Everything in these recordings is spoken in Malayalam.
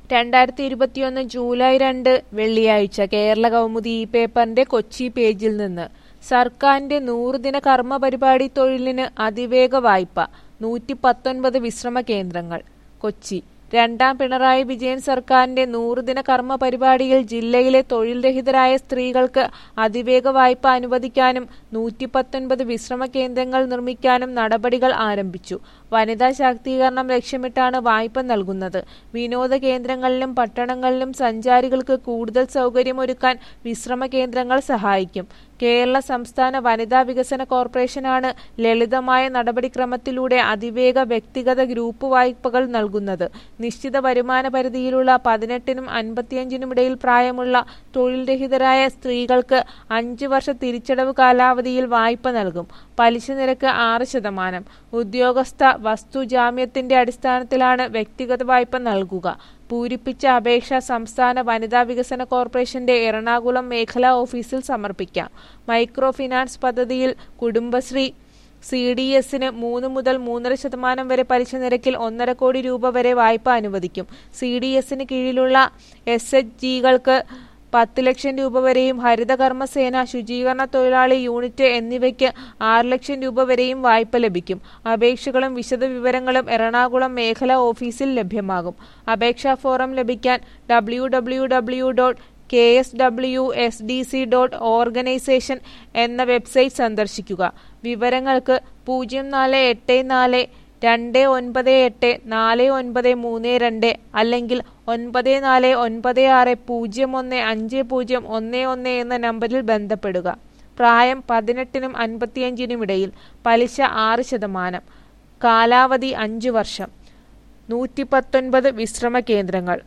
രണ്ടായിരത്തി ഇരുപത്തിയൊന്ന് ജൂലൈ രണ്ട് വെള്ളിയാഴ്ച കേരള കൗമുദി ഈ പേപ്പറിന്റെ കൊച്ചി പേജിൽ നിന്ന് സർക്കാരിന്റെ നൂറുദിന കർമ്മ പരിപാടി തൊഴിലിന് അതിവേഗ വായ്പ നൂറ്റി പത്തൊൻപത് വിശ്രമ കേന്ദ്രങ്ങൾ കൊച്ചി രണ്ടാം പിണറായി വിജയൻ സർക്കാരിന്റെ നൂറുദിന കർമ്മ പരിപാടിയിൽ ജില്ലയിലെ തൊഴിൽ രഹിതരായ സ്ത്രീകൾക്ക് അതിവേഗ വായ്പ അനുവദിക്കാനും നൂറ്റി പത്തൊൻപത് വിശ്രമ കേന്ദ്രങ്ങൾ നിർമ്മിക്കാനും നടപടികൾ ആരംഭിച്ചു വനിതാ ശാക്തീകരണം ലക്ഷ്യമിട്ടാണ് വായ്പ നൽകുന്നത് വിനോദ കേന്ദ്രങ്ങളിലും പട്ടണങ്ങളിലും സഞ്ചാരികൾക്ക് കൂടുതൽ സൗകര്യമൊരുക്കാൻ വിശ്രമ കേന്ദ്രങ്ങൾ സഹായിക്കും കേരള സംസ്ഥാന വനിതാ വികസന കോർപ്പറേഷനാണ് ലളിതമായ നടപടിക്രമത്തിലൂടെ അതിവേഗ വ്യക്തിഗത ഗ്രൂപ്പ് വായ്പകൾ നൽകുന്നത് നിശ്ചിത വരുമാന പരിധിയിലുള്ള പതിനെട്ടിനും അൻപത്തിയഞ്ചിനും ഇടയിൽ പ്രായമുള്ള തൊഴിൽ രഹിതരായ സ്ത്രീകൾക്ക് അഞ്ച് വർഷ തിരിച്ചടവ് കാലാവധിയിൽ വായ്പ നൽകും പലിശ നിരക്ക് ആറ് ശതമാനം ഉദ്യോഗസ്ഥ വസ്തു ജാമ്യത്തിന്റെ അടിസ്ഥാനത്തിലാണ് വ്യക്തിഗത വായ്പ നൽകുക പൂരിപ്പിച്ച അപേക്ഷ സംസ്ഥാന വനിതാ വികസന കോർപ്പറേഷന്റെ എറണാകുളം മേഖലാ ഓഫീസിൽ സമർപ്പിക്കാം മൈക്രോ ഫിനാൻസ് പദ്ധതിയിൽ കുടുംബശ്രീ സി ഡി എസിന് മൂന്ന് മുതൽ മൂന്നര ശതമാനം വരെ പലിശ നിരക്കിൽ ഒന്നര കോടി രൂപ വരെ വായ്പ അനുവദിക്കും സി ഡി എസിന് കീഴിലുള്ള എസ് എച്ച് ജികൾക്ക് പത്ത് ലക്ഷം രൂപ വരെയും ഹരിതകർമ്മസേന ശുചീകരണ തൊഴിലാളി യൂണിറ്റ് എന്നിവയ്ക്ക് ആറ് ലക്ഷം രൂപ വരെയും വായ്പ ലഭിക്കും അപേക്ഷകളും വിശദവിവരങ്ങളും എറണാകുളം മേഖലാ ഓഫീസിൽ ലഭ്യമാകും അപേക്ഷാ ഫോറം ലഭിക്കാൻ W W W dot K S W S D C dot organisation എന്ന വെബ്സൈറ്റ് സന്ദർശിക്കുക വിവരങ്ങൾക്ക് പൂജ്യം നാല് എട്ട് നാല് രണ്ട് ഒൻപത് എട്ട് നാല് ഒൻപത് മൂന്ന് രണ്ട് അല്ലെങ്കിൽ ഒൻപത് നാല് ഒൻപത് ആറ് പൂജ്യം ഒന്ന് അഞ്ച് പൂജ്യം ഒന്ന് ഒന്ന് എന്ന നമ്പറിൽ ബന്ധപ്പെടുക പ്രായം പതിനെട്ടിനും അൻപത്തിയഞ്ചിനും ഇടയിൽ പലിശ ആറ് ശതമാനം കാലാവധി അഞ്ച് വർഷം നൂറ്റി പത്തൊൻപത് വിശ്രമ കേന്ദ്രങ്ങൾ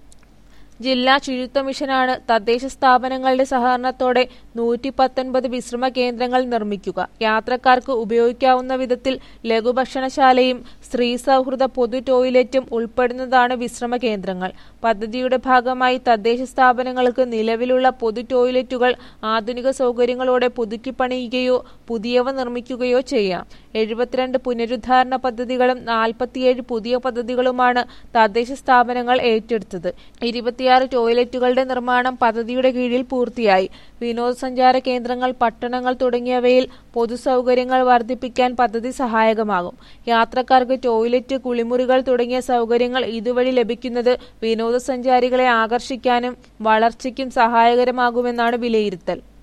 ജില്ലാ ശുചിത്വ മിഷനാണ് തദ്ദേശ സ്ഥാപനങ്ങളുടെ സഹകരണത്തോടെ നൂറ്റി പത്തൊൻപത് വിശ്രമ കേന്ദ്രങ്ങൾ നിർമ്മിക്കുക യാത്രക്കാർക്ക് ഉപയോഗിക്കാവുന്ന വിധത്തിൽ ലഘുഭക്ഷണശാലയും സ്ത്രീ സൗഹൃദ പൊതു ടോയ്ലറ്റും ഉൾപ്പെടുന്നതാണ് വിശ്രമ കേന്ദ്രങ്ങൾ പദ്ധതിയുടെ ഭാഗമായി തദ്ദേശ സ്ഥാപനങ്ങൾക്ക് നിലവിലുള്ള പൊതു ടോയ്ലറ്റുകൾ ആധുനിക സൗകര്യങ്ങളോടെ പുതുക്കിപ്പണിയുകയോ പുതിയവ നിർമ്മിക്കുകയോ ചെയ്യാം എഴുപത്തിരണ്ട് പുനരുദ്ധാരണ പദ്ധതികളും നാൽപ്പത്തിയേഴ് പുതിയ പദ്ധതികളുമാണ് തദ്ദേശ സ്ഥാപനങ്ങൾ ഏറ്റെടുത്തത് ഇരുപത്തിയാറ് ടോയ്ലറ്റുകളുടെ നിർമ്മാണം പദ്ധതിയുടെ കീഴിൽ പൂർത്തിയായി വിനോദസഞ്ചാര കേന്ദ്രങ്ങൾ പട്ടണങ്ങൾ തുടങ്ങിയവയിൽ പൊതുസൗകര്യങ്ങൾ വർദ്ധിപ്പിക്കാൻ പദ്ധതി സഹായകമാകും യാത്രക്കാർക്ക് ടോയ്ലറ്റ് കുളിമുറികൾ തുടങ്ങിയ സൗകര്യങ്ങൾ ഇതുവഴി ലഭിക്കുന്നത് വിനോദസഞ്ചാരികളെ ആകർഷിക്കാനും വളർച്ചയ്ക്കും സഹായകരമാകുമെന്നാണ് വിലയിരുത്തൽ